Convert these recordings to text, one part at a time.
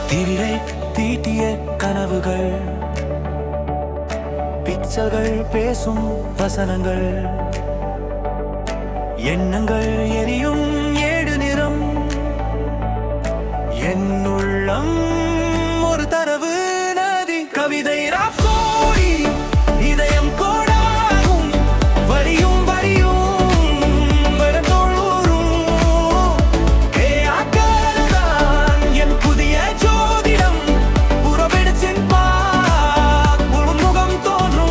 திரை தீட்டிய கனவுகள் பிக்சல்கள் பேசும் வசனங்கள் எண்ணங்கள் எரியும் ஏடு நிறம் என் உள்ளம் ஒரு தரவு நதி கவிதை ராப்சோடி இதயம் கோடாகும் வரியும் வரியும் வரத்தோழூரும் ஏ ஆக்காரதான் என் புதிய ஜோதிடம் புறவெடுச்சின் பார் முகம் தோன்றும்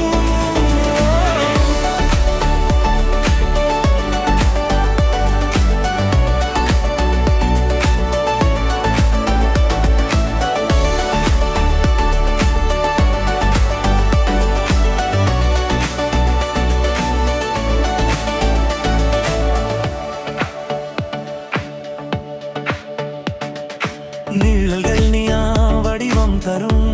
நிழல்கள் நீயா வடிவம் தரும்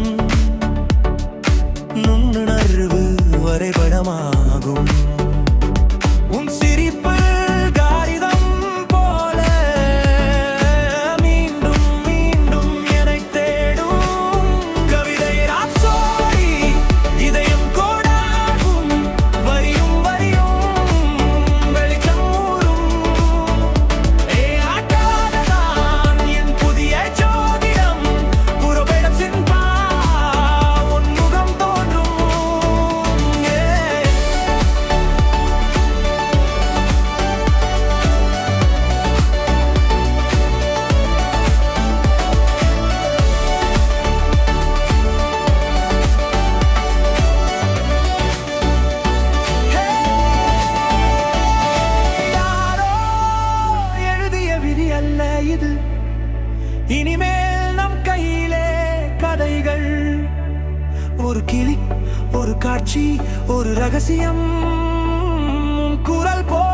நுண்ணுணர்வு வரைபடமாகும் உன் சிரிப்பு காகிதம் போல மீண்டும் மீண்டும் என்னைத் தேடும் கவிதை ராப்சோடி இதயம் கோடாகும் வரியும் வரியும் வெளிச்சம் ஊறும் ஏ ஆட்டாததான் என் புதிய ஜோதிடம் புறப்படம் சின்பா உன் முகம் தோன்றும் ஏ யாரோ எழுதிய விதி அல்ல இது இனிமேல் நம் கையிலே கதைகள் ஒரு கிளி ஒரு காட்சி ஒரு ரகசியம் உன் குரல் போ